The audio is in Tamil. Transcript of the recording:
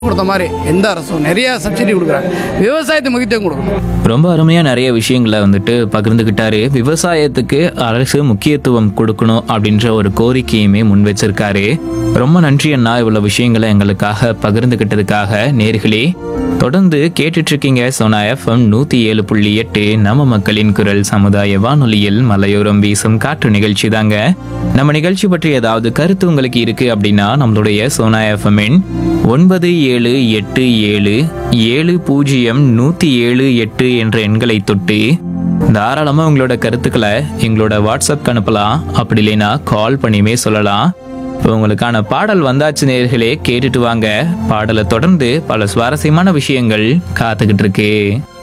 கொடுத்த மாதிரி எந்த அரசும் நிறைய சப்சிடி கொடுக்குறாங்க விவசாயத்தை முக்கியத்துவம் கொடுக்கணும் ரொம்ப அருமையாக நிறைய விஷயங்களை வந்துட்டு பகிர்ந்துக்கிட்டாரு விவசாயத்துக்கு அரசு முக்கியத்துவம் கொடுக்கணும் அப்படின்ற ஒரு கோரிக்கையுமே முன் வச்சிருக்காரு ரொம்ப நன்றி அண்ணா இவ்வளவு விஷயங்களை எங்களுக்காக பகிர்ந்துக்கிட்டதுக்காக நேர்களே தொடர்ந்து கேட்டுட்டு இருக்கீங்க சோனா எஃப்எம் நூத்தி ஏழு புள்ளி எட்டு நம்ம மக்களின் குரல் சமுதாய வானொலியில் மலையோரம் வீசும் காற்று நிகழ்ச்சி தாங்க நம்ம நிகழ்ச்சி பற்றி ஏதாவது கருத்து உங்களுக்கு இருக்கு அப்படின்னா நம்மளுடைய சோனா எஃப்எம்மின் ஒன்பது ஏழு எட்டு ஏழு ஏழு பூஜ்ஜியம் நூத்தி ஏழு எட்டு என்ற எண்களை தொட்டு தாராளமா உங்களோட கருத்துக்களை எங்களோட வாட்ஸ்அப்க்கு அனுப்பலாம் அப்படி இல்லைன்னா கால் பண்ணியுமே சொல்லலாம் இப்போ உங்களுக்கான பாடல் வந்தாச்சு நேர்களே கேட்டுட்டு வாங்க பாடலை தொடர்ந்து பல சுவாரஸ்யமான விஷயங்கள் காத்துக்கிட்டு இருக்கு